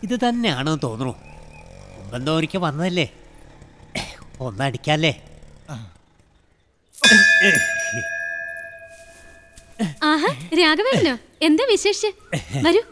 ഇത് തന്നെയാണെന്ന് തോന്നുന്നു മുമ്പെന്തോ ഒരിക്കൽ വന്നതല്ലേ ഒന്നടിക്കാല്ലേ ആഹാ രാഘവേട്ടനോ എന്താ വിശേഷിച്ച് വരൂ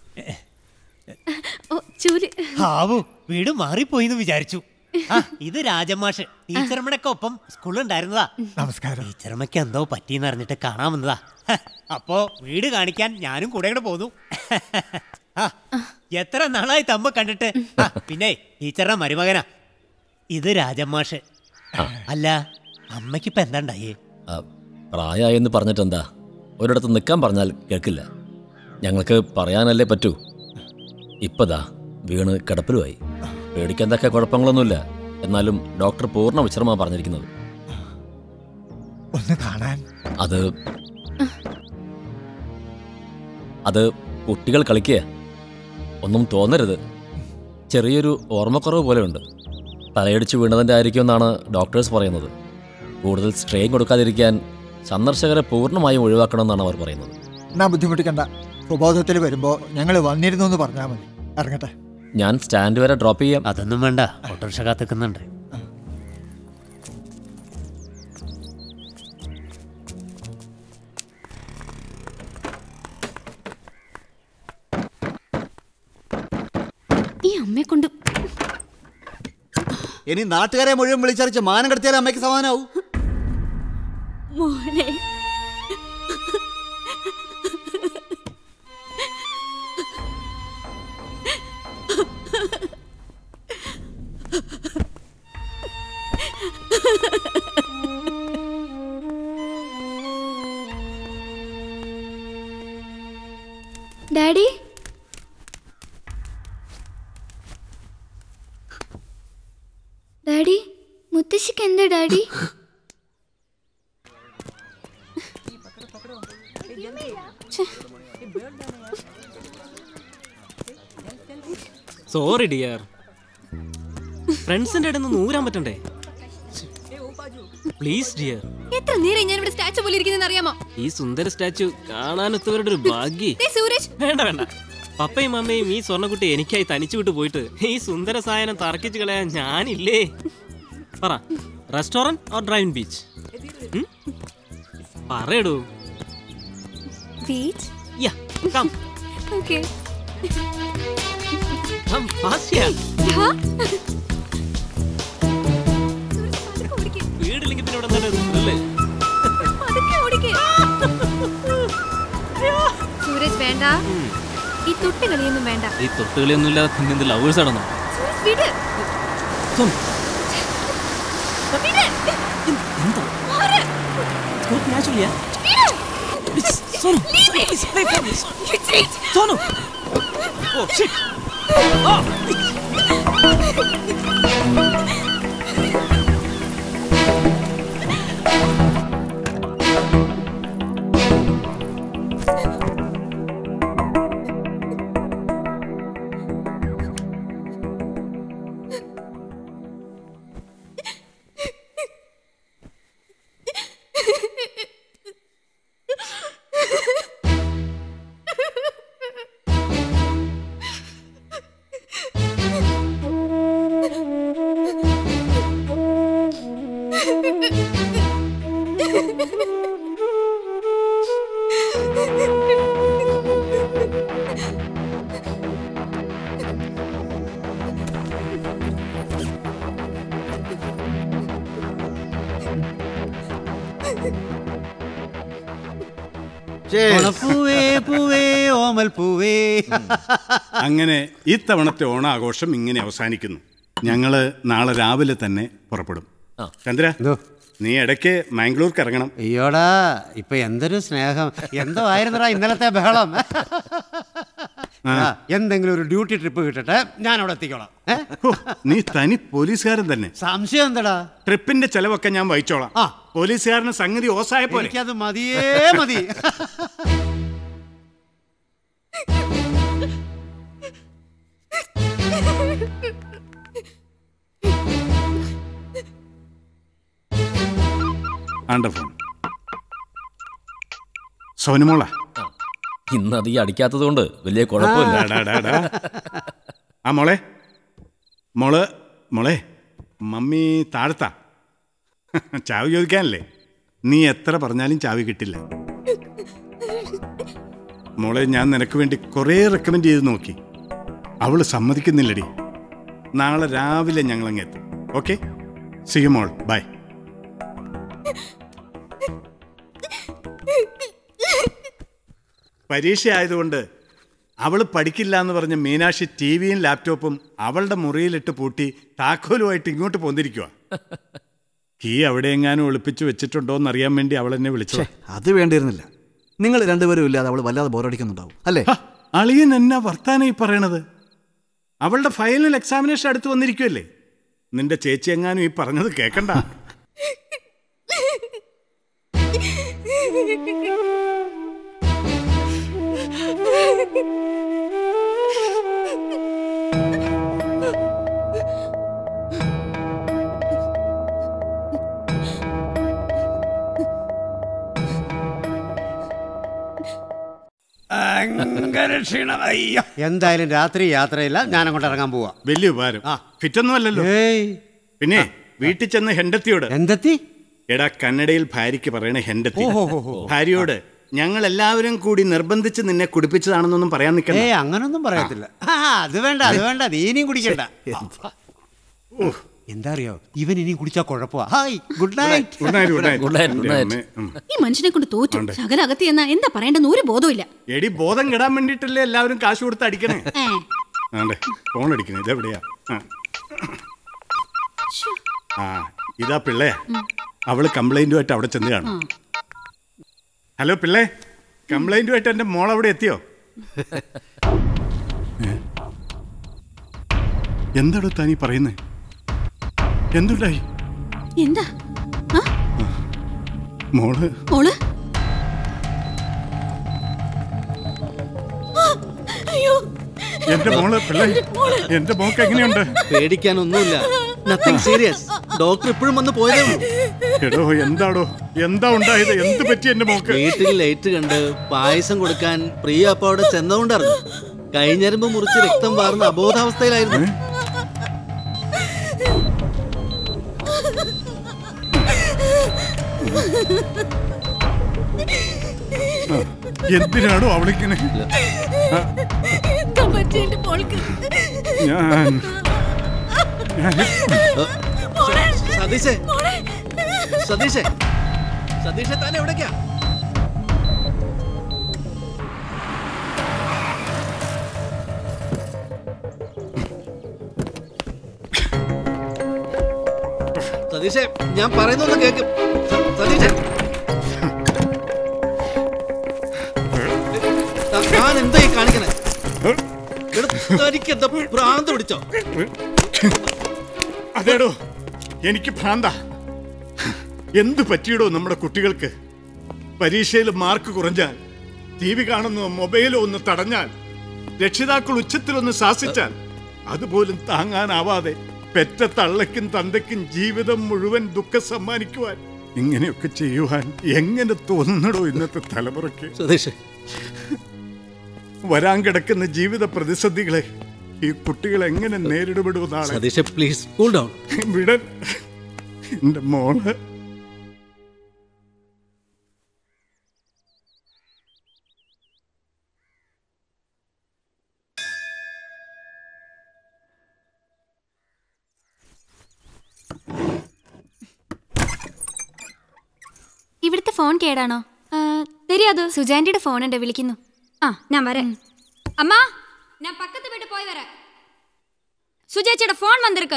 ഓ ചൂല് ഹാവു വീട് മാറിപ്പോയിന്ന് വിചാരിച്ചു ആ ഇത് രാജമാഷ് ടീച്ചറമ്മയുടെ ഒപ്പം സ്കൂളിലുണ്ടായിരുന്നതാ നമസ്കാരം ടീച്ചറമ്മയ്ക്ക് എന്തോ പറ്റിയെന്ന് അറിഞ്ഞിട്ട് കാണാൻ വന്നതാ ഹ, അപ്പോ വീട് കാണിക്കാൻ ഞാനും കൂടെ കൂടെ പോന്നു ആ, എത്ര നാളായി തമ്മ കണ്ടിട്ട് ആ, പിന്നെ ടീച്ചറുടെ മരുമകനാ ഇത് രാജമാഷ് അല്ല അമ്മയ്ക്കിപ്പോ എന്താ ഉണ്ടായേ ആ, പ്രായമായെന്ന് പറഞ്ഞിട്ടെന്താ ഒരിടത്ത് നിൽക്കാൻ പറഞ്ഞാൽ കേൾക്കില്ല ഞങ്ങൾക്ക് പറയാനല്ലേ പറ്റൂ ഇപ്പതാ വീണ് കിടപ്പിലുമായി പേടിക്കെന്തൊക്കെ കുഴപ്പങ്ങളൊന്നുമില്ല എന്നാലും ഡോക്ടർ പൂർണ്ണ വിശ്രമമാണ് പറഞ്ഞിരിക്കുന്നത് ഒന്ന് കാണാൻ അത് അത് കുട്ടികൾ കളിക്കുക ഒന്നും തോന്നരുത് ചെറിയൊരു ഓർമ്മക്കുറവ് പോലെയുണ്ട് തലയടിച്ച് വീണതിൻ്റെ ആയിരിക്കുമെന്നാണ് ഡോക്ടേഴ്സ് പറയുന്നത് കൂടുതൽ സ്ട്രെയിൻ കൊടുക്കാതിരിക്കാൻ സന്ദർശകരെ പൂർണ്ണമായും ഒഴിവാക്കണമെന്നാണ് അവർ പറയുന്നത് എന്നാ ബുദ്ധിമുട്ടിക്കണ്ട സുബോധത്തിൽ വരുമ്പോ ഞങ്ങൾ വന്നിരുന്നു എന്ന് പറഞ്ഞാൽ മതി ഇറങ്ങട്ടെ ഞാൻ സ്റ്റാൻഡ് വരെ ഡ്രോപ്പ് ചെയ്യാം അതൊന്നും വേണ്ട ഓട്ടോറിക്ഷ കാത്തിക്കുന്നുണ്ട് ഈ അമ്മയെ കൊണ്ട് ഇനി നാട്ടുകാരെ മുഴുവൻ വിളിച്ചറിച്ച് മാനം കടത്തിയാൽ അമ്മയ്ക്ക് സമാനാവും മോനെ ഡാഡി ഡാഡി മുത്തശ്ശിക്ക് എന്താ ഡാഡി സോറി ഡിയർ ഫ്രണ്ട്സിന്റെ ഇടയിൽ നിന്ന് ഊരാൻ പറ്റണ്ടേ പ്ലീസ് ഡിയർ എത്ര നേരം ഞാൻ ഇവിടെ സ്റ്റാച്ചു പോലെ ഇരിക്കുന്നെന്ന് അറിയാമോ ഈ സുന്ദര സ്റ്റാച്ചു കാണാനെത്തവരുടെ ഒരു ഭാഗ്യ ദേ സൂരജ് വേണ്ട വേണ്ട പപ്പയും അമ്മയും ഈ സ്വർണ്ണക്കുട്ടി എനിക്കായി തനിച്ചു വിട്ടു പോയിട്ട് ഈ സുന്ദര സായനം തർക്കിച്ചു കളയാൻ ഞാനില്ലേ പറ റെസ്റ്റോറന്റ് ഓർ ഡ്രൈവിംഗ് ബീച്ച് പറയടൂ beach yeah come okay come fast yeah വീടില്ലെങ്കിൽ പിന്നെ ഇവിടെ തന്നെ അല്ലേ സൂരജ് വേണ്ട ഈ തൊട്ട് കളിയൊന്നും വേണ്ട ഈ തൊട്ടുകളിയൊന്നും ഇല്ലാതെ പിന്നെ എന്ത് ലവേഴ്സ് ആണെന്നോ സൂരജ് വിട് വിട്. മാറ്. നാച്ചുറലിയാ വിട്. Sonu, Leave me. please, play for me. You cheat. Sonu. Oh shit. Oh. പൂവേ പൂവേ ഓമൽ പൂവേ അങ്ങനെ ഇത്തവണത്തെ ഓണാഘോഷം ഇങ്ങനെ അവസാനിക്കുന്നു ഞങ്ങള് നാളെ രാവിലെ തന്നെ പുറപ്പെടും ചന്ദ്ര നീ ഇടയ്ക്ക് മാംഗ്ലൂർക്ക് ഇറങ്ങണം അയ്യോടാ ഇപ്പൊ എന്തൊരു സ്നേഹം എന്തോ ആയിരുന്നടാ ഇന്നലത്തെ ബഹളം ആ, എന്തെങ്കിലും ഒരു ഡ്യൂട്ടി ട്രിപ്പ് കിട്ടട്ടെ ഞാൻ അവിടെ എത്തിക്കോളാം ഏ? നീ തനി പോലീസുകാരൻ തന്നെ സംശയം എന്താടാ ട്രിപ്പിന്റെ ചെലവൊക്കെ ഞാൻ വഹിച്ചോളാം പോലീസുകാരന് സംഗതി ഓസായ പോലെ എനിക്കത് മതിയേ മതി ആണ്ട ഫോൺ സോനുമോളാ ഇന്ന് അത് ഈ അടിക്കാത്തത് കൊണ്ട് വലിയ കുഴപ്പമില്ല ഡാ, ഡാ, ഡാ. ആ മോളെ മോള് മോളെ മമ്മി താഴത്താ ചാവി ചോദിക്കാനല്ലേ നീ എത്ര പറഞ്ഞാലും ചാവി കിട്ടില്ല മോളെ ഞാൻ നിനക്ക് വേണ്ടി കുറേ റെക്കമെൻഡ് ചെയ്ത് നോക്കി അവള് സമ്മതിക്കുന്നില്ലടി നാളെ രാവിലെ ഞങ്ങളങ്ങ് എത്തും ഓക്കെ സി മോൾ ബൈ പരീക്ഷ ആയതുകൊണ്ട് അവൾ പഠിക്കില്ല എന്ന് പറഞ്ഞ മീനാക്ഷി ടി വിയും ലാപ്ടോപ്പും അവളുടെ മുറിയിലിട്ട് പൂട്ടി താക്കോലുമായിട്ട് ഇങ്ങോട്ട് പോന്നിരിക്കുക കീ അവിടെ എങ്ങാനും ഒളിപ്പിച്ചു വെച്ചിട്ടുണ്ടോ എന്ന് അറിയാൻ വേണ്ടി അവൾ എന്നെ വിളിച്ചു അത് വേണ്ടിയിരുന്നില്ല നിങ്ങൾ രണ്ടുപേരും ഇല്ലാതെ അവൾ വല്ലാതെ ബോറടിക്കുന്നുണ്ടാവും അല്ലേ അളിയൻ എന്നാ വർത്താനം ഈ പറയണത് അവളുടെ ഫൈനൽ എക്സാമിനേഷൻ അടുത്ത് വന്നിരിക്കുമല്ലേ നിന്റെ ചേച്ചി എങ്ങാനും ഈ പറഞ്ഞത് കേക്കണ്ട ഭയങ്കര ക്ഷീണം അയ്യോ എന്തായാലും രാത്രി യാത്രയില്ല ഞാൻ അങ്ങോട്ട് ഇറങ്ങാൻ പോവാ വലിയ ഉപകാരം ഫിറ്റൊന്നും അല്ലല്ലോ പിന്നെ വീട്ടിൽ ചെന്ന് ഹെണ്ടത്തിയോട് എന്തെത്തി എടാ കന്നഡയിൽ ഭാര്യയ്ക്ക് പറയണ ഹെണ്ടത്തി ഓഹോഹോഹോ. ഭാര്യയോട് ഞങ്ങൾ എല്ലാവരും കൂടി നിർബന്ധിച്ച് നിന്നെ കുടിപ്പിച്ചതാണെന്നൊന്നും പറയാൻ നിൽക്കണ്ട ഏയ് അങ്ങനൊന്നും പറയത്തില്ല ആ അത് വേണ്ട അത് വേണ്ട നീ ഇനിയും കുടിക്കണ്ട എന്താ അറിയോ ഇവൻ ഇനിയും കുടിച്ചാ കുഴപ്പമാ hi good night good night good night Good night, good night. അമ്മേ, ഉം. ഈ മനുഷ്യനെ കൊണ്ട് തോറ്റു ഉണ്ട്. ശകലകത്തി എന്നാ എന്താ പറയേണ്ടെന്ന് ഒരു ബോധമില്ല എടി ബോധം കെടാൻ വേണ്ടിട്ടല്ലേ എല്ലാവരും കാശ് കൊടുത്ത് അടിക്കണേ ഏ. ആണ്ടെ ഫോൺ അടിക്കണേ ഇതെവിടെയാ ആ. ആ ഇതാ പിള്ളയാ അവള് കംപ്ലൈന്റുമായിട്ട് അവിടെ ചെന്ന് കാണും ഹലോ പിള്ളേ കംപ്ലൈന്റുമായിട്ട് എന്റെ മോൾ അവിടെ എത്തിയോ ഏ? എന്താടോ താനീ പറയുന്നേ എന്തുണ്ടായി എന്താ മോള് മോള് ആ, അയ്യോ എന്റെ മോള് പിള്ളേ എന്റെ മോക്ക് എങ്ങനെയുണ്ട് പേടിക്കാനൊന്നുമില്ല നത്തിങ് സീരിയസ് ഡോക്ടർ ഇപ്പോഴും വന്ന് പോയതേ ഉള്ളൂ എടോ എന്താടോ എന്താ ഉണ്ടായത് എന്ത് പറ്റി എന്റെ മോക്ക് വീട്ടിൽ ലൈറ്റ് കണ്ട് പായസം കൊടുക്കാൻ പ്രിയ അപ്പ അവിടെ ചെന്നതുകൊണ്ടറിഞ്ഞു കൈഞ്ഞരമ്പ് മുറിച്ച് രക്തം വാർന്ന അബോധാവസ്ഥയിലായിരുന്നു എന്തിനാണോ അവളിങ്ങനെ ആ, എന്താ പറ്റി എന്റെ മോൾക്ക് ഞാൻ ഞാൻ സതീശേ സതീശേ സതീശേ താൻ എവിടേക്കാ സതീശേ ഞാൻ പറയുന്നൊന്ന് കേക്ക് സ- സതീശേ ത- താൻ എന്താ ഈ കാണിക്കണേ എടാ, തനിക്ക് എന്താ ഭ്രാന്ത് പിടിച്ചോ അതേടോ എനിക്ക് ഭ്രാന്ത എന്ത് പറ്റിയിടോ നമ്മുടെ കുട്ടികൾക്ക് പരീക്ഷയിൽ മാർക്ക് കുറഞ്ഞാൽ ടി വി കാണുന്ന മൊബൈലോ ഒന്ന് തടഞ്ഞാൽ രക്ഷിതാക്കൾ ഉച്ചത്തിലൊന്ന് ശാസിച്ചാൽ അതുപോലും താങ്ങാനാവാതെ പെറ്റ തള്ളയ്ക്കും തന്തയ്ക്കും ജീവിതം മുഴുവൻ ദുഃഖം സമ്മാനിക്കുവാൻ ഇങ്ങനെയൊക്കെ ചെയ്യുവാൻ എങ്ങനെ തോന്നുന്നടോ ഇന്നത്തെ തലമുറയ്ക്ക് സതീഷ് വരാൻ കിടക്കുന്ന ജീവിത പ്രതിസന്ധികളെ ഈ കുട്ടികൾ എങ്ങനെ നേരിടുപെടുമെന്നാണ് സതീഷ് പ്ലീസ് കൂൾ ഡൗൺ വിടൻ എന്റെ മോള് ഇവിടുത്തെ ഫോൺ കേടാണോ தெரியாது സുജാന്റിയുടെ ഫോൺ ഉണ്ട് വിളിക്കുന്നു ആ ഞാൻ വരാം അമ്മാ ഞാൻ പക്കത്ത് വീട്ട് പോയി വരാം സുജേച്ചിയുടെ ഫോൺ വന്നിருக்கு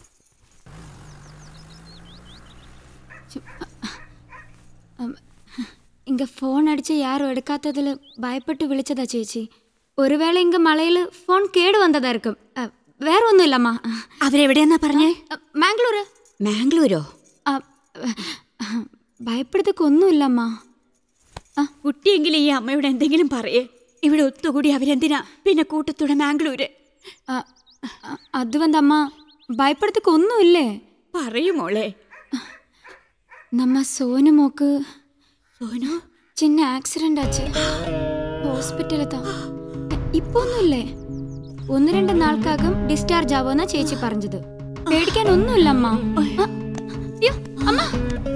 ഇങ്ക ഫോൺ അടിച്ച് യാരും എടുക്കാത്തതിൽ ഭയപ്പെട്ട് വിളിച്ചതാ ചേച്ചി ഒരുവേള ഇങ്ക മളയിൽ ഫോൺ കേട് വന്നതായിരിക്കും അ, വേറെ ഒന്നുമില്ലമ്മ അവരെവിടെയെന്നാ പറഞ്ഞേ മാംഗ്ലൂര് മാംഗ്ലൂരോ അ, ഭയപ്പെടുത്തൊന്നുമില്ലമ്മ കുട്ടിയെങ്കിലും ഈ അമ്മയോട് എന്തെങ്കിലും പറയേ ഇവിടെ ഒത്തുകൂടി അവരെന്തിനാ പിന്നെ കൂട്ടത്തൂടെ മാംഗ്ലൂര് അ, അ, അത് വന്നമ്മ ഭയപ്പെടുത്തൊന്നുമില്ലേ പറയൂ മോളെ നമ്മ സോനു മോക്ക് സോനു ചിന്ന ആക്സിഡന്റ് ആச்சு ഹോസ്പിറ്റലിൽ ഇപ്പൊ ഒന്നുമില്ലേ ഒന്ന് രണ്ട് നാൾക്കകം ഡിസ്ചാർജ് ആവുമെന്നാ ചേച്ചി പറഞ്ഞത് പേടിക്കാൻ ഒന്നുമില്ല അമ്മ ആ, അയ്യോ, അമ്മ